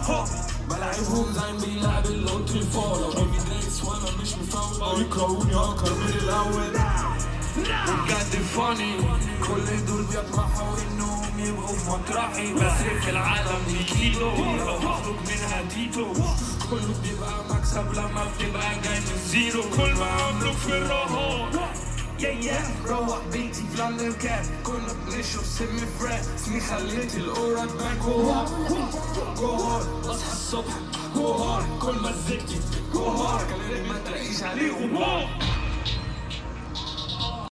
بلعبهم زي بيلعب اللوت الفولو جيمي دريكس وانا مش مفوت بقوا يكرهوني اكتر من الاول وبجد فاني كل دول بيطمحوا انهم يبقوا في مطرحي بصرف العالم دي كيلو لو هخرج منها تيتو كله بيبقى مكسب لما بتبقى جاي من زيرو كل ما عملوا في الرهان يا يا روح بيتي في لندن كان كنا بنشرب سم فران اسمي خليت الاورا تبان جو هارد جو هارد اصحى الصبح جو هارد كل مزيكتي جو هارد كلامي ما تلاقيش عليه غبار